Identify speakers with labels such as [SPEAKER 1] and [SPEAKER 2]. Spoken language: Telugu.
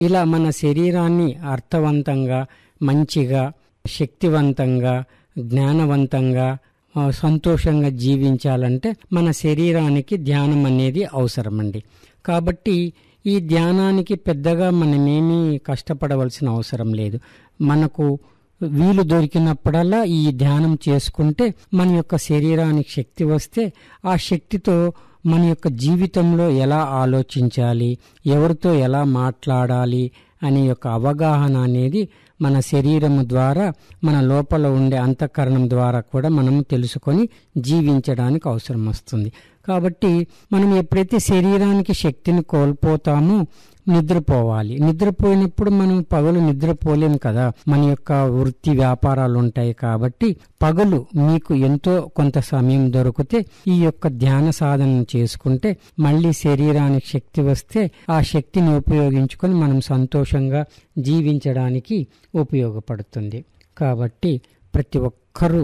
[SPEAKER 1] ఇలా మన శరీరాన్ని అర్థవంతంగా మంచిగా శక్తివంతంగా జ్ఞానవంతంగా ఆ, సంతోషంగా జీవించాలంటే మన శరీరానికి ధ్యానం అనేది అవసరమండి కాబట్టి ఈ ధ్యానానికి పెద్దగా మనమేమీ కష్టపడవలసిన అవసరం లేదు మనకు వీలు దొరికినప్పుడల్లా ఈ ధ్యానం చేసుకుంటే మన యొక్క శరీరానికి శక్తి వస్తే ఆ శక్తితో మన యొక్క జీవితంలో ఎలా ఆలోచించాలి ఎవరితో ఎలా మాట్లాడాలి అనే యొక్క అవగాహన అనేది మన శరీరం ద్వారా మన లోపల ఉండే అంతఃకరణం ద్వారా కూడా మనం తెలుసుకొని జీవించడానికి అవసరం వస్తుంది కాబట్టి మనం ఎప్పుడైతే శరీరానికి శక్తిని కోల్పోతామో నిద్రపోవాలి నిద్రపోయినప్పుడు మనం పగలు నిద్రపోలేం కదా మన యొక్క వృత్తి వ్యాపారాలు ఉంటాయి కాబట్టి పగలు మీకు ఎంతో కొంత సమయం దొరికితే ఈ యొక్క ధ్యాన సాధన చేసుకుంటే మళ్ళీ శరీరానికి శక్తి వస్తే ఆ శక్తిని ఉపయోగించుకొని మనం సంతోషంగా జీవించడానికి ఉపయోగపడుతుంది కాబట్టి ప్రతి ఒక్కరూ